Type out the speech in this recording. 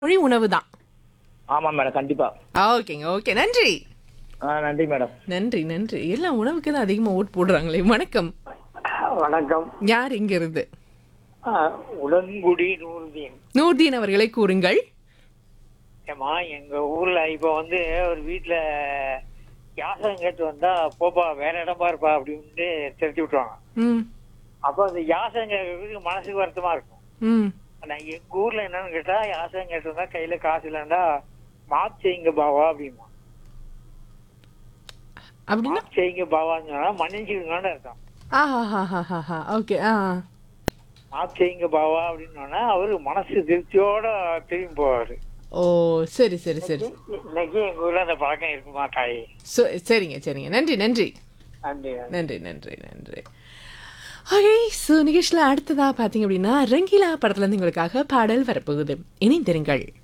மொழி உணவு தான் ஆமாம் மேடம் கண்டிப்பா ஓகேங்க ஓகே நன்றி ஆ நன்றி மேடம் நன்றி நன்றி எல்லாம் உணவுக்கு தான் அதிகமாக ஓட் போடுறாங்களே வணக்கம் வணக்கம் யார் இங்க இருந்து ஆ, உடன்குடி நூறுதீன் நூர்தீன் அவர்களை கூறுங்கள் ஏமா எங்க ஊர்ல இப்ப வந்து ஒரு வீட்டுல யாசகம் கேட்டு வந்தா போப்பா வேற இடமா இருப்பா அப்படின்னு தெரிஞ்சு விட்டுருவாங்க ம் அப்ப அந்த யாசகம் கேட்கறதுக்கு மனசுக்கு வருத்தமா இருக்கும் ம் ஆனா எங்க ஊர்ல என்னன்னு கேட்டா யாசகம் கேட்டு வந்தா கையில காசு இல்லைண்டா மாப் செய்யுங்க பாவா அப்படிமா அப்படின்னா மாப் செய்யுங்க பாவான்னு சொன்னா மன்னிச்சுக்கங்கன்னு அர்த்தம் ஆஹா ஓகே ஆ மாப் செய்யுங்க பாவா அப்படின்னு சொன்னா அவரு மனசு திருப்தியோட திரும்பி போவாரு ஓ சரி சரி சரி இன்னைக்கு எங்க ஊர்ல அந்த பழக்கம் இருக்குமா தாய் சோ- சரிங்க சரிங்க நன்றி நன்றி நன்றி நன்றி நன்றி நன்றி ஓகே ஸோ நிகழ்ச்சியில் அடுத்ததாக பார்த்தீங்க அப்படின்னா ரங்கீலா படத்துலேருந்து உங்களுக்காக பாடல் வரப்போகுது இணைந்திருங்கள்